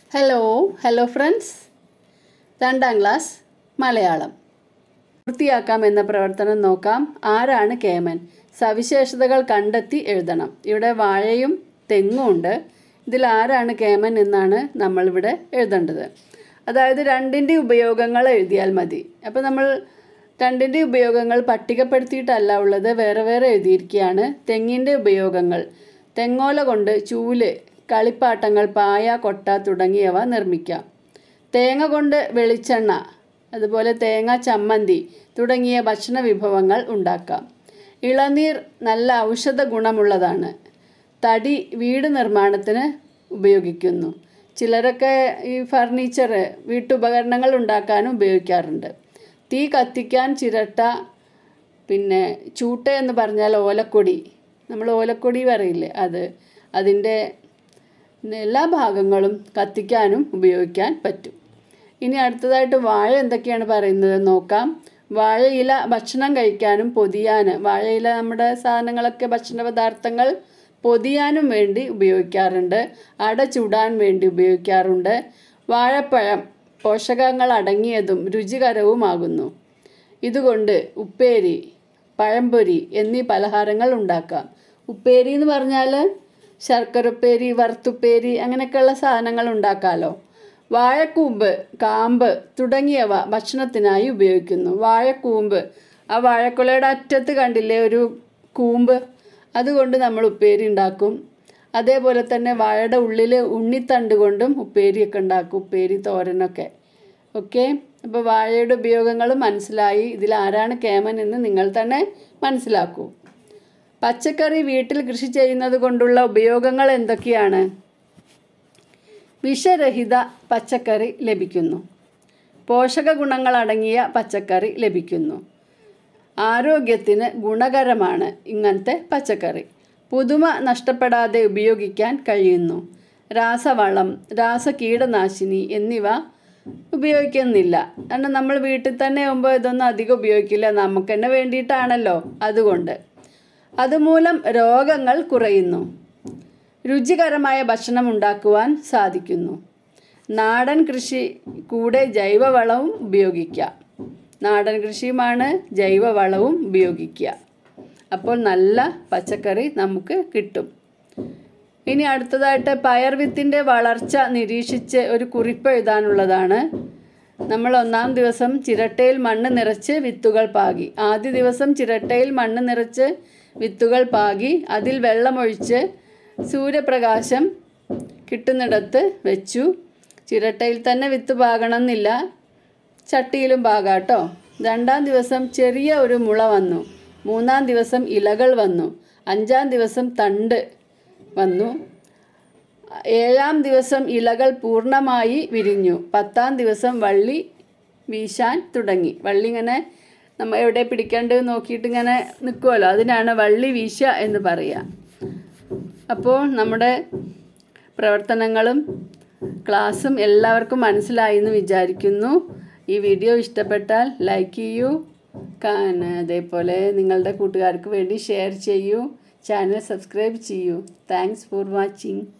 hello hello friends രണ്ടാം class Malayalam പൂർത്തിയാക്കാം എന്ന പ്രവർത്തനം നോക്കാം ആരാണ് കേമൻ സവിശേഷതകൾ കണ്ടെത്തി എഴുതണം ഇവിടെ വാഴയും തെങ്ങും ഉണ്ട് ഇതിൽ ആരാണ് കേമൻ എന്നാണ് നമ്മളിവിടെ എഴുതേണ്ടത് അതായത് രണ്ടിൻ്റെ ഉപയോഗങ്ങൾ എഴുതിയാൽ മതി അപ്പോൾ നമ്മൾ രണ്ടിൻ്റെ ഉപയോഗങ്ങൾ പട്ടികപ്പെടുത്തിയിട്ടല്ല ഉള്ളത് വേറെ വേറെ എഴുതിയിരിക്കുകയാണ് തെങ്ങിൻ്റെ ഉപയോഗങ്ങൾ തെങ്ങോല കൊണ്ട് ചൂല് കളിപ്പാട്ടങ്ങൾ പായ കൊട്ട തുടങ്ങിയവ നിർമ്മിക്കാം തേങ്ങ കൊണ്ട് വെളിച്ചെണ്ണ അതുപോലെ തേങ്ങ ചമ്മന്തി തുടങ്ങിയ ഭക്ഷണ വിഭവങ്ങൾ ഉണ്ടാക്കാം ഇളനീർ നല്ല ഔഷധ ഗുണമുള്ളതാണ് തടി വീട് നിർമ്മാണത്തിന് ഉപയോഗിക്കുന്നു ചിലരൊക്കെ ഈ ഫർണിച്ചർ വീട്ടുപകരണങ്ങൾ ഉണ്ടാക്കാനും ഉപയോഗിക്കാറുണ്ട് തീ കത്തിക്കാൻ ചിരട്ട പിന്നെ ചൂട്ട എന്ന് പറഞ്ഞാൽ ഓലക്കൊടി നമ്മൾ ഓലക്കൊടി പറയില്ലേ അത് അതിൻ്റെ എല്ലാ ഭാഗങ്ങളും കത്തിക്കാനും ഉപയോഗിക്കാൻ പറ്റും ഇനി അടുത്തതായിട്ട് വാഴ എന്തൊക്കെയാണ് പറയുന്നത് നോക്കാം വാഴയില ഭക്ഷണം കഴിക്കാനും പൊതിയാന് വാഴയില നമ്മുടെ സാധനങ്ങളൊക്കെ ഭക്ഷണ പദാർത്ഥങ്ങൾ പൊതിയാനും വേണ്ടി ഉപയോഗിക്കാറുണ്ട് അട ചുടാൻ വേണ്ടി ഉപയോഗിക്കാറുണ്ട് വാഴപ്പഴം പോഷകങ്ങൾ അടങ്ങിയതും രുചികരവുമാകുന്നു ഇതുകൊണ്ട് ഉപ്പേരി പഴംപൊരി എന്നീ പലഹാരങ്ങൾ ഉണ്ടാക്കാം ഉപ്പേരി എന്ന് പറഞ്ഞാൽ ശർക്കര ഉപ്പേരി വറുത്തുപ്പേരി അങ്ങനെയൊക്കെയുള്ള സാധനങ്ങൾ ഉണ്ടാക്കാമല്ലോ വാഴക്കൂമ്പ് കാമ്പ് തുടങ്ങിയവ ഭക്ഷണത്തിനായി ഉപയോഗിക്കുന്നു വാഴക്കൂമ്പ് ആ വാഴക്കുലയുടെ അറ്റത്ത് കണ്ടില്ലേ ഒരു കൂമ്പ് അതുകൊണ്ട് നമ്മൾ ഉപ്പേരി ഉണ്ടാക്കും അതേപോലെ തന്നെ വാഴയുടെ ഉള്ളിൽ ഉണ്ണിത്തണ്ട് കൊണ്ടും ഉപ്പേരിയൊക്കെ ഉണ്ടാക്കും ഉപ്പേരി തോരനൊക്കെ ഓക്കെ അപ്പോൾ വാഴയുടെ ഉപയോഗങ്ങൾ മനസ്സിലായി ഇതിൽ ആരാണ് കേമൻ എന്ന് നിങ്ങൾ തന്നെ മനസ്സിലാക്കൂ പച്ചക്കറി വീട്ടിൽ കൃഷി ചെയ്യുന്നത് കൊണ്ടുള്ള ഉപയോഗങ്ങൾ എന്തൊക്കെയാണ് വിഷരഹിത പച്ചക്കറി ലഭിക്കുന്നു പോഷക ഗുണങ്ങൾ അടങ്ങിയ പച്ചക്കറി ലഭിക്കുന്നു ആരോഗ്യത്തിന് ഗുണകരമാണ് ഇങ്ങനത്തെ പച്ചക്കറി പുതുമ നഷ്ടപ്പെടാതെ ഉപയോഗിക്കാൻ കഴിയുന്നു രാസവളം രാസകീടനാശിനി എന്നിവ ഉപയോഗിക്കുന്നില്ല കാരണം നമ്മൾ വീട്ടിൽ തന്നെ ആകുമ്പോൾ ഇതൊന്നും അധികം ഉപയോഗിക്കില്ല നമുക്ക് തന്നെ വേണ്ടിയിട്ടാണല്ലോ അതുകൊണ്ട് അതുമൂലം രോഗങ്ങൾ കുറയുന്നു രുചികരമായ ഭക്ഷണം ഉണ്ടാക്കുവാൻ സാധിക്കുന്നു നാടൻ കൃഷി കൂടെ ജൈവവളവും ഉപയോഗിക്കാം നാടൻ കൃഷിയുമാണ് ജൈവവളവും ഉപയോഗിക്കുക അപ്പോൾ നല്ല പച്ചക്കറി നമുക്ക് കിട്ടും ഇനി അടുത്തതായിട്ട് പയർ വിത്തിൻ്റെ വളർച്ച നിരീക്ഷിച്ച് ഒരു കുറിപ്പ് എഴുതാനുള്ളതാണ് നമ്മൾ ഒന്നാം ദിവസം ചിരട്ടയിൽ മണ്ണ് നിറച്ച് വിത്തുകൾ പാകി ആദ്യ ദിവസം ചിരട്ടയിൽ മണ്ണ് നിറച്ച് വിത്തുകൾ പാകി അതിൽ വെള്ളമൊഴിച്ച് സൂര്യപ്രകാശം കിട്ടുന്നിടത്ത് വെച്ചു ചിരട്ടയിൽ തന്നെ വിത്ത് പാകണമെന്നില്ല ചട്ടിയിലും പാകാട്ടോ രണ്ടാം ദിവസം ചെറിയ ഒരു മുള വന്നു മൂന്നാം ദിവസം ഇലകൾ വന്നു അഞ്ചാം ദിവസം തണ്ട് വന്നു ഏഴാം ദിവസം ഇലകൾ പൂർണ്ണമായി വിരിഞ്ഞു പത്താം ദിവസം വള്ളി വീശാൻ തുടങ്ങി വള്ളി ഇങ്ങനെ നമ്മൾ എവിടെ പിടിക്കേണ്ടത് നോക്കിയിട്ട് ഇങ്ങനെ നിൽക്കുമല്ലോ അതിനാണ് വള്ളി വീശ എന്ന് പറയുക അപ്പോൾ നമ്മുടെ പ്രവർത്തനങ്ങളും ക്ലാസ്സും എല്ലാവർക്കും മനസ്സിലായി എന്ന് വിചാരിക്കുന്നു ഈ വീഡിയോ ഇഷ്ടപ്പെട്ടാൽ ലൈക്ക് ചെയ്യൂ അതേപോലെ നിങ്ങളുടെ കൂട്ടുകാർക്ക് വേണ്ടി ഷെയർ ചെയ്യൂ ചാനൽ സബ്സ്ക്രൈബ് ചെയ്യൂ താങ്ക്സ് ഫോർ വാച്ചിങ്